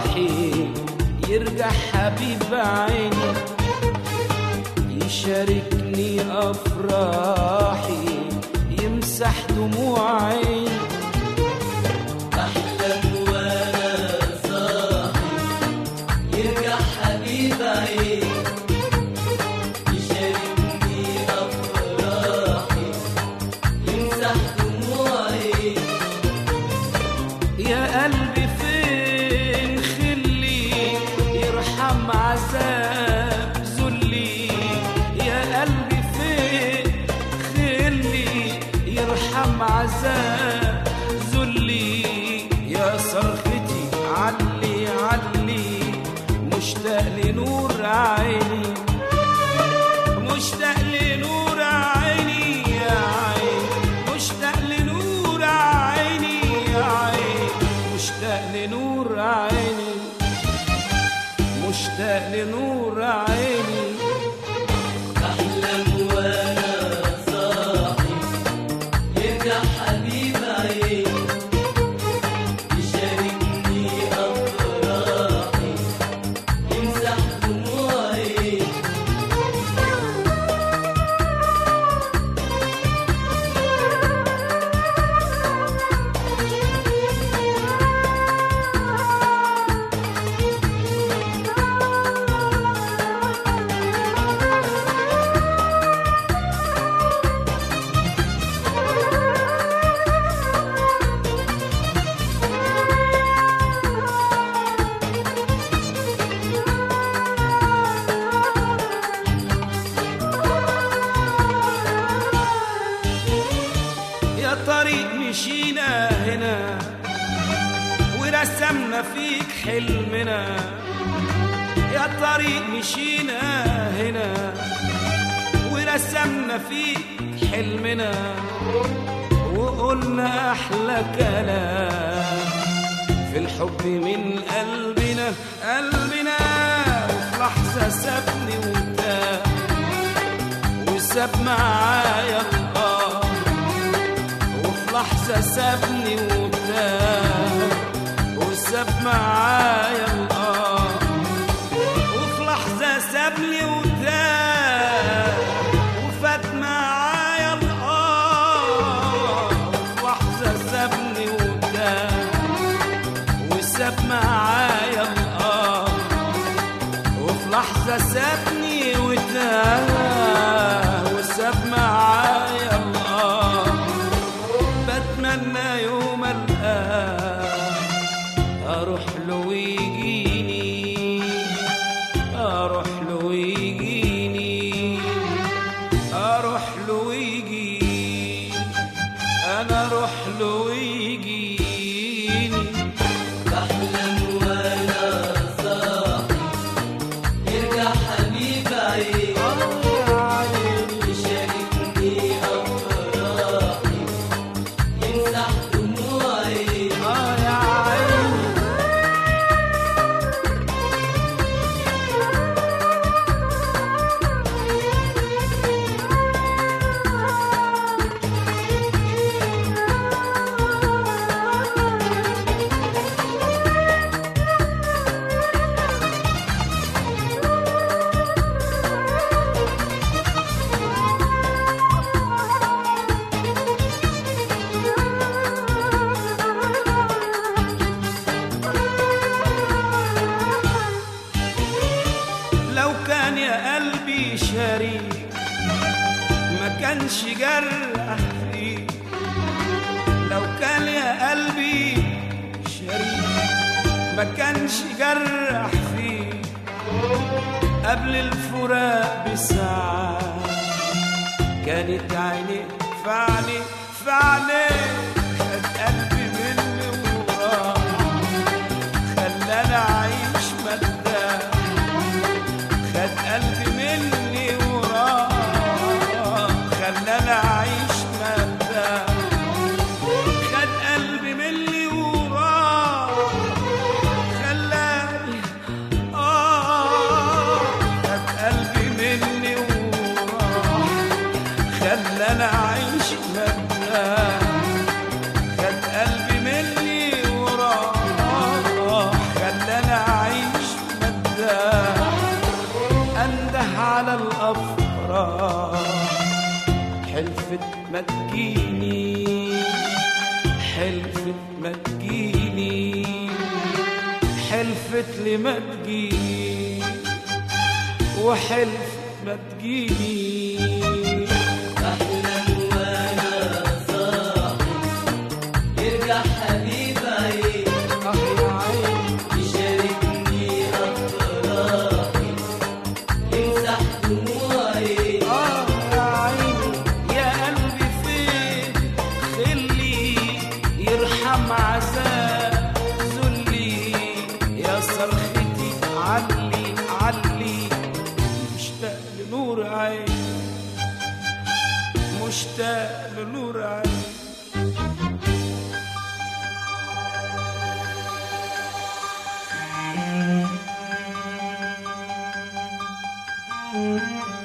افراحي يرجع حبيب عيني يشاركني افراحي يمسح دموع عيني احلم وانا صاحي يرجع حبيب عيني يشاركني افراحي يمسح دموعي يا قلبي فين خلي يرحم عذاب ذلي يا قلبي فين خلي يرحم عذاب ذلي يا صرختي علي علي مشتاق لنور عيني مشتاق لنور عيني يا عين مشتاق لنور عيني يا عين مشتاق لنور عيني مشتاق لنور عيني احلم وانا صاحي يرجع حبيب عيني يشاركني افراحي يمسح دموعي يا طريق مشينا هنا ورسمنا فيك حلمنا يا طريق مشينا هنا ورسمنا فيك حلمنا وقلنا أحلى كلام في الحب من قلبنا قلبنا وفي لحظة سابني وانتهى وساب معايا القمر وفي لحظة سابني وتاه وساب معايا القمر وفي لحظة سابني وتاه وفات معايا القمر وفي لحظة سابني وتاه وساب معايا القمر وفي لحظة سابني وتاه وساب معايا القمر بتمنى يوم القاه اروح له ويجيني اروح له ويجيني اروح له ويجيني انا اروح له ويجيني احلم وانا صاحي يرجع حبيب عيني يشاركني افراحي يمسح دموعي آه يا عيني لو كان يا قلبي شريك ما كانش جرح فيك لو كان يا قلبي شريك ما كانش جرح فيك قبل الفراق بساعة كانت عيني في عيني في عيني خد قلبي مني وراح خلاني أعيش مدام خد قلبي مني وراه خلاني اعيش مدام خد قلبي مني وراه خلاني اه خد قلبي مني وراه خلاني اعيش مدام ما تجيني حلفت ما تجيني حلفت لي ما تجيني وحلفت ما تجيني بحلم وانا صاحي يرجع حبيب عيني اه يا عيني يشاركني افراحي يمسح دموعي آه يا عيني يا قلبي فين خلي يرحم عذاب ذلي يا صرختي علي علي مشتاق لنور عيني مشتاق لنور عيني بحلم